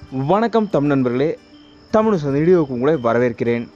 வணக்கம் தமிழ் நண்பர்களே தமிழ் சொந்த வீடியோவுக்கு உங்களை வரவேற்கிறேன்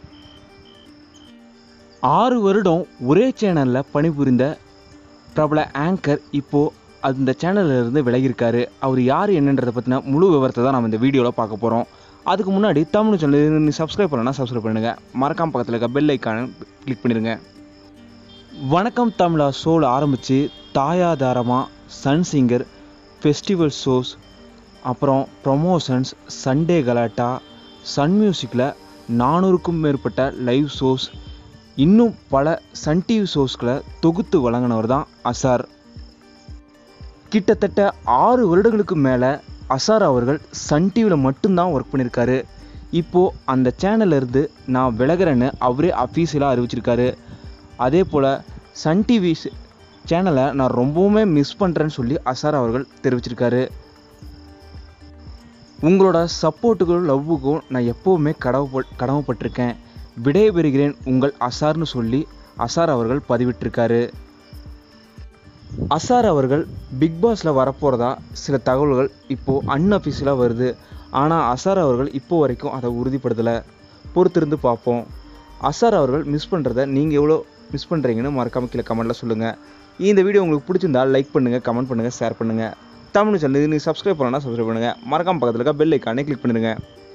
ஆறு வருடம் ஒரே சேனலில் பணிபுரிந்த பிரபல ஆங்கர் இப்போது அந்த சேனல்ல இருந்து விலகியிருக்காரு அவர் யார் என்னன்றதை பற்றின முழு விவரத்தை தான் நம்ம இந்த வீடியோவில் பார்க்க போகிறோம் அதுக்கு முன்னாடி தமிழ் சேனல் நீ சப்ஸ்கிரைப் பண்ணலன்னா சப்ஸ்கிரைப் பண்ணுங்கள் மறக்காம பக்கத்தில் இருக்க பெல் ஐக்கானை கிளிக் பண்ணிடுங்க வணக்கம் தமிழா ஷோவில் ஆரம்பித்து தாயாதாரமாக சன் சிங்கர் ஃபெஸ்டிவல் ஷோஸ் அப்புறம் ப்ரொமோஷன்ஸ் சண்டே கலாட்டா சன் மியூசிக்கில் நானூறுக்கும் மேற்பட்ட லைவ் ஷோஸ் இன்னும் பல சன் டிவி ஷோஸ்களை தொகுத்து வழங்கினவர் தான் அசார் கிட்டத்தட்ட ஆறு வருடங்களுக்கு மேலே அசார் அவர்கள் சன் டிவியில் மட்டும்தான் ஒர்க் பண்ணியிருக்காரு இப்போது அந்த சேனல்ல இருந்து நான் விலகிறேன்னு அவரே அஃபீஷியலாக அறிவிச்சிருக்காரு அதே போல் சன் டிவி சேனலை நான் ரொம்பவுமே மிஸ் பண்ணுறேன்னு சொல்லி அசார் அவர்கள் தெரிவிச்சிருக்காரு உங்களோட சப்போர்ட்டுக்கும் லவ்வுக்கும் நான் எப்போவுமே கடவுப்ப கடமைப்பட்டிருக்கேன் விடைபெறுகிறேன் உங்கள் அசார்னு சொல்லி அசார் அவர்கள் பதிவிட்டிருக்காரு அசார் அவர்கள் பிக் பாஸில் வரப்போகிறதா சில தகவல்கள் இப்போது அன்அஃபிஷியலாக வருது ஆனால் அசார் அவர்கள் இப்போ வரைக்கும் அதை உறுதிப்படுத்தலை பொறுத்திருந்து பார்ப்போம் அசார் அவர்கள் மிஸ் பண்ணுறத நீங்கள் எவ்வளோ மிஸ் பண்ணுறீங்கன்னு மறக்காம கீழே கமெண்ட்டில் சொல்லுங்கள் இந்த வீடியோ உங்களுக்கு பிடிச்சிருந்தா லைக் பண்ணுங்கள் கமெண்ட் பண்ணுங்கள் ஷேர் பண்ணுங்கள் தமிழ் சேனல் நீங்கள் சப்ஸ்கிரைப் பண்ணலாம் சப்ஸ்கிரைப் பண்ணுங்கள் மறக்காம பக்கத்தில் இருக்க பெல் ஐக்கானே கிளிக் பண்ணிடுங்க